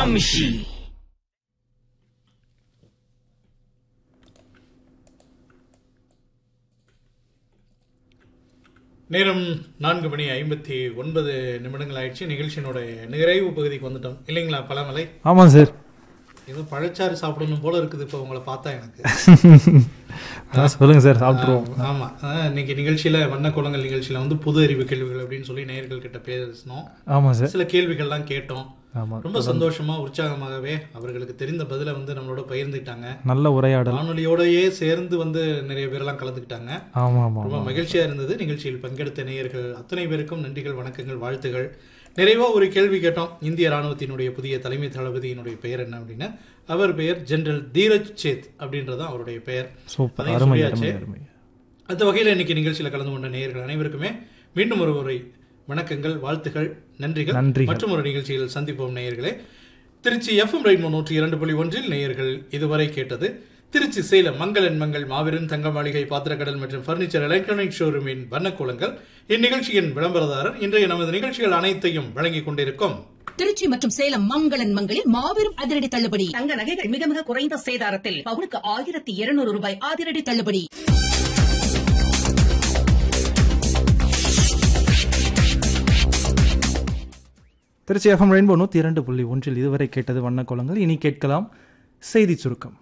amshi. நேரம் நான்கு மணி ஐம்பத்தி ஒன்பது நிமிடங்கள் ஆயிடுச்சு நிகழ்ச்சியினோட நிறைவு பகுதிக்கு வந்துட்டோம் இல்லைங்களா பழமலை ஆமாம் சார் ஏதோ பழச்சாறு சாப்பிடணும் போல இருக்குது இப்போ உங்களை பார்த்தா எனக்கு அதான் சொல்லுங்கள் சார் சாப்பிட்ருவோம் ஆமா அஹ், இன்னைக்கு நிகழ்ச்சியில வண்ண குளங்கள் நிகழ்ச்சியில வந்து பொது அறிவு கேள்விகள் அப்படின்னு சொல்லி நேயர்கள் கிட்ட பேசினோம் ஆமாம் சார் சில கேள்விகள்லாம் கேட்டோம் ஆமாம் ரொம்ப சந்தோஷமா உற்சாகமாகவே அவர்களுக்கு தெரிந்த பதிலை வந்து நம்மளோட பகிர்ந்துக்கிட்டாங்க நல்ல உரையாடல் வானொலியோடயே சேர்ந்து வந்து நிறைய பேர்லாம் கலந்துக்கிட்டாங்க ஆமாம் ஆமாம் ரொம்ப மகிழ்ச்சியா இருந்தது நிகழ்ச்சியில் பங்கெடுத்த நேயர்கள் அத்தனை பேருக்கும் நன்றிகள் வணக்கங்கள் வாழ்த்துகள் நிறைவா ஒரு கேள்வி கேட்டோம் இந்திய ராணுவத்தினுடைய புதிய தலைமை தளபதியினுடைய பெயர் என்ன அப்படின்னு அவர் பெயர் ஜெனரல் தீரஜ் சேத் அப்படின்றதான் அவருடைய பெயர் சூப்பர் அதையும் அருமை சொல்லியாச்சு. அருமை அருமை அந்த வகையில் இன்னைக்கு நிகழ்ச்சியில் கலந்து கொண்ட நேயர்கள் அனைவருக்குமே மீண்டும் ஒரு முறை வணக்கங்கள் வாழ்த்துகள் நன்றிகள் நன்றிகள். மற்றும் ஒரு நிகழ்ச்சியில் சந்திப்போம் நேயர்களே திருச்சி எஃப்எம் ரைட் நூற்றி இரண்டு புள்ளி ஒன்றில் நேயர்கள் இதுவரை கேட்டது திருச்சி சேலம் மங்களன் மங்கள் மாபெரும் தங்க மாளிகை பாத்திரக்கடல் மற்றும் பர்னிச்சர் எலக்ட்ரானிக் ஷோரூமின் வண்ணக்கோலங்கள் இந்நிகழ்ச்சியின் விளம்பரதாரர் இன்றைய நமது நிகழ்ச்சிகள் அனைத்தையும் வழங்கிக் கொண்டிருக்கும் திருச்சி மற்றும் சேலம் மங்களன் மங்களில் மாபெரும் அதிரடி தள்ளுபடி தங்க நகைகள் மிக மிக குறைந்த சேதாரத்தில் பவுனுக்கு ஆயிரத்தி இருநூறு ரூபாய் அதிரடி தள்ளுபடி திருச்சி எஃப்எம் ரெயின்போ நூற்றி இரண்டு புள்ளி ஒன்றில் இதுவரை கேட்டது வண்ணக்கோலங்கள் இனி கேட்கலாம் செய்தி சுருக்கம்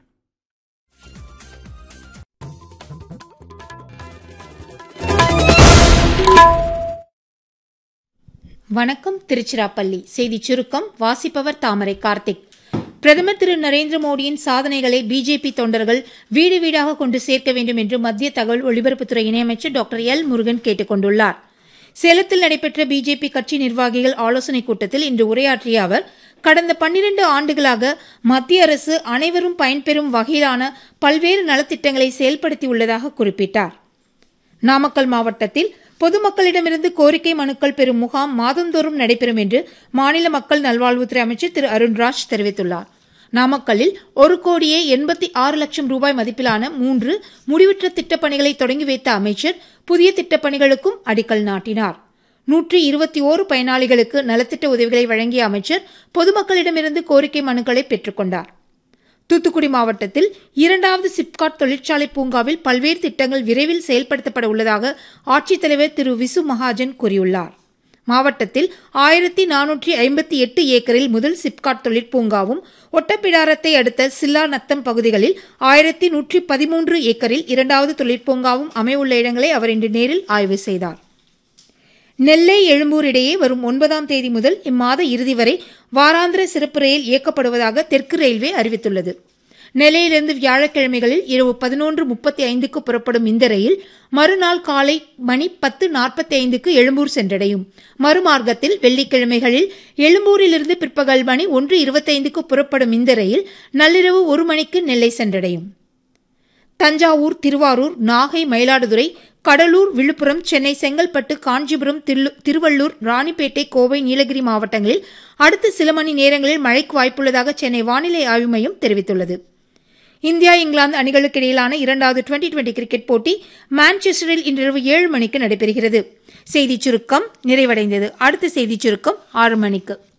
வணக்கம் திருச்சிராப்பள்ளி செய்திச் சுருக்கம் வாசிப்பவர் தாமரை கார்த்திக் பிரதமர் திரு நரேந்திர மோடியின் சாதனைகளை பிஜேபி தொண்டர்கள் வீடு வீடாக கொண்டு சேர்க்க வேண்டும் என்று மத்திய தகவல் ஒலிபரப்புத்துறை இணையமைச்சர் டாக்டர் எல் முருகன் கேட்டுக் கொண்டுள்ளார் சேலத்தில் நடைபெற்ற பிஜேபி கட்சி நிர்வாகிகள் ஆலோசனைக் கூட்டத்தில் இன்று உரையாற்றிய அவர் கடந்த பன்னிரண்டு ஆண்டுகளாக மத்திய அரசு அனைவரும் பயன்பெறும் வகையிலான பல்வேறு நலத்திட்டங்களை செயல்படுத்தியுள்ளதாக குறிப்பிட்டார் நாமக்கல் மாவட்டத்தில் பொதுமக்களிடமிருந்து கோரிக்கை மனுக்கள் பெறும் முகாம் மாதந்தோறும் நடைபெறும் என்று மாநில மக்கள் நல்வாழ்வுத்துறை அமைச்சர் திரு அருண்ராஜ் தெரிவித்துள்ளார் நாமக்கல்லில் ஒரு கோடியே எண்பத்தி ஆறு லட்சம் ரூபாய் மதிப்பிலான மூன்று முடிவுற்ற திட்டப்பணிகளை தொடங்கி வைத்த அமைச்சர் புதிய திட்டப்பணிகளுக்கும் அடிக்கல் நாட்டினார் நூற்றி இருபத்தி ஓரு பயனாளிகளுக்கு நலத்திட்ட உதவிகளை வழங்கிய அமைச்சர் பொதுமக்களிடமிருந்து கோரிக்கை மனுக்களை பெற்றுக்கொண்டார் தூத்துக்குடி மாவட்டத்தில் இரண்டாவது சிப்காட் தொழிற்சாலை பூங்காவில் பல்வேறு திட்டங்கள் விரைவில் செயல்படுத்தப்பட உள்ளதாக ஆட்சித்தலைவர் திரு விசு மகாஜன் கூறியுள்ளார் மாவட்டத்தில் ஆயிரத்தி நானூற்றி ஐம்பத்தி எட்டு ஏக்கரில் முதல் சிப்காட் தொழிற்பூங்காவும் ஒட்டப்பிடாரத்தை அடுத்த சில்லா நத்தம் பகுதிகளில் ஆயிரத்தி நூற்றி பதிமூன்று ஏக்கரில் இரண்டாவது தொழிற்பூங்காவும் அமையவுள்ள இடங்களை அவர் இன்று நேரில் ஆய்வு செய்தார் நெல்லை எழும்பூர் இடையே வரும் ஒன்பதாம் தேதி முதல் இம்மாத இறுதி வரை வாராந்திர சிறப்பு ரயில் இயக்கப்படுவதாக தெற்கு ரயில்வே அறிவித்துள்ளது நெல்லையிலிருந்து வியாழக்கிழமைகளில் இரவு பதினொன்று முப்பத்தி ஐந்துக்கு புறப்படும் இந்த ரயில் மறுநாள் காலை மணி பத்து நாற்பத்தி ஐந்துக்கு எழும்பூர் சென்றடையும் மறுமார்க்கத்தில் வெள்ளிக்கிழமைகளில் எழும்பூரிலிருந்து பிற்பகல் மணி ஒன்று இருபத்தைந்துக்கு புறப்படும் இந்த ரயில் நள்ளிரவு ஒரு மணிக்கு நெல்லை சென்றடையும் தஞ்சாவூர் திருவாரூர் நாகை மயிலாடுதுறை கடலூர் விழுப்புரம் சென்னை செங்கல்பட்டு காஞ்சிபுரம் தில்லு- திருவள்ளூர் ராணிப்பேட்டை கோவை நீலகிரி மாவட்டங்களில் அடுத்த சில மணி நேரங்களில் மழைக்கு வாய்ப்புள்ளதாக சென்னை வானிலை ஆய்வு மையம் தெரிவித்துள்ளது இந்தியா இங்கிலாந்து அணிகளுக்கு இடையிலான இரண்டாவது டுவெண்டி டுவெண்டி கிரிக்கெட் போட்டி மான்செஸ்டரில் இன்றிரவு ஏழு மணிக்கு நடைபெறுகிறது செய்திச் சுருக்கம் நிறைவடைந்தது அடுத்த செய்திச் சுருக்கம் ஆறு மணிக்கு